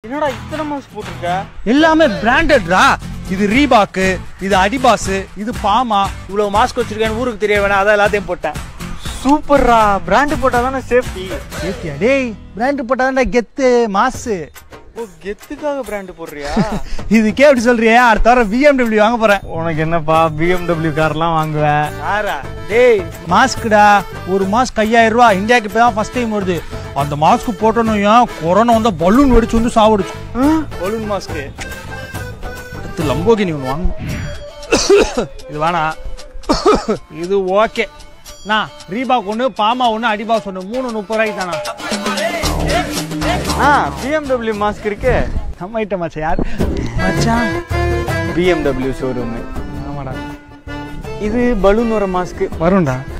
என்னடா இத்தனை மாஸ்க் போட்டிருக்க எல்லாமே பிராண்டட்ரா இது ரீபாக்கு இது அடிபாஸ் இது பாமா இவ்வளவு மாஸ்க் வச்சிருக்கேன்னு ஊருக்கு தெரிய வேணாம் அதான் எல்லாத்தையும் போட்டேன் சூப்பர்ரா பிராண்ட் போட்டா தானே சேஃப்டி சேஃப்டியா டேய் பிராண்ட் போட்டாதான்டா கெத்து மாசு ஓ கெத்துக்காக பிராண்ட் போடுறியா இதுக்கே அப்படி சொல்றியே அடுத்த வாரம் பிஎம்டபிள்யூ வாங்க போறேன் உனக்கு என்னப்பா பிஎம்டபிள்யூ கார்லாம் வாங்குவேன் யாரா டேய் மாஸ்க்குடா ஒரு மாஸ்க் ஐயாயிரம் ரூபா இந்தியாவுக்கு இப்போ தான் ஃபர்ஸ்ட் டைம் வருது அந்த மாஸ்க் போட்டோன்னு வையேன், கொரோனா வந்து பலூன் வெடிச்சு வந்து சாவடிச்சு பலூன் மாஸ்க் அடுத்து லம்போகினி ஒன்று வாங்க இது வேணாம் இது ஓகே நான் ரீபாக் ஒன்று பாமா ஒன்று அடிபாஸ் ஒன்று மூணு முப்பது ரூபாய்க்கு தானா ஆ பிஎம்டபிள்யூ மாஸ்க் இருக்கு நம்ம ஐட்டம் மச்சான் யார் மச்சான் பிஎம்டபிள்யூ ஷோரூம் ஆமாடா இது பலூன் வர மாஸ்க் வரும்டா